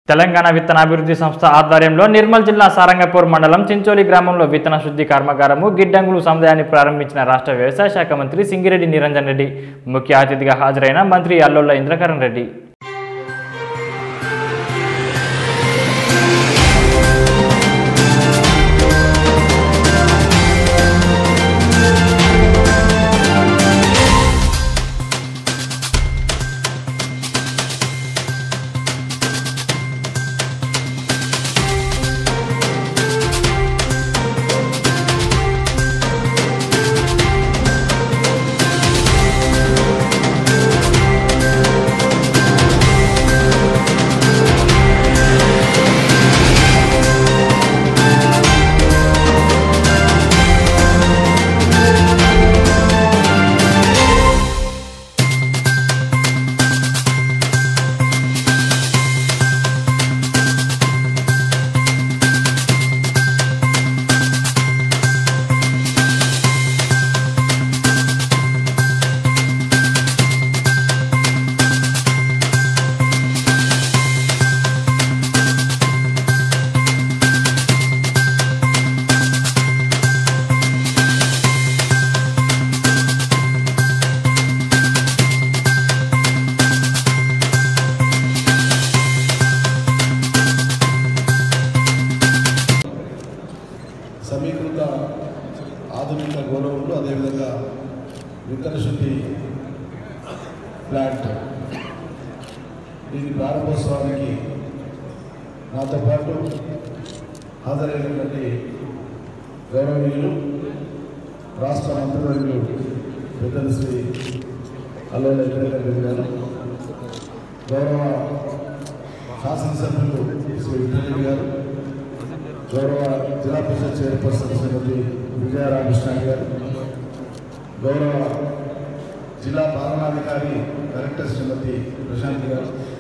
తెలంగాణ విత్తనాభివృద్ధి సంస్థ ఆధ్వర్యంలో నిర్మల్ జిల్లా సారంగపూర్ మండలం చించోలి గ్రామంలో విత్తన శుద్ధి కర్మాగారము గిడ్డంగులు సముదాయాన్ని ప్రారంభించిన రాష్ట్ర వ్యవసాయ శాఖ మంత్రి సింగిరెడ్డి నిరంజన్ రెడ్డి ముఖ్య అతిథిగా హాజరైన మంత్రి అల్లోల ఇంద్రకరణ్ రెడ్డి సమీకృత ఆధునిక గౌరవంలో అదేవిధంగా విత్తన శుద్ధి ప్లాంట్ దీని ప్రారంభోత్సవానికి నాతో పాటు హాజరైనటువంటి గౌరవనీయులు రాష్ట్ర మంత్రివర్యులు పెద్దలు శ్రీ అల్లోల ఇంద్రకరణ్ గారు గౌరవ శాసనసభ్యులు శ్రీ విఠలరెడ్డి గారు గౌరవ జిల్లా పరిషత్ చైర్పర్సన్ శ్రీమతి విజయరామకృష్ణ గారు గౌరవ జిల్లా పాలనాధికారి కలెక్టర్ శ్రీమతి ప్రశాంత్ గారు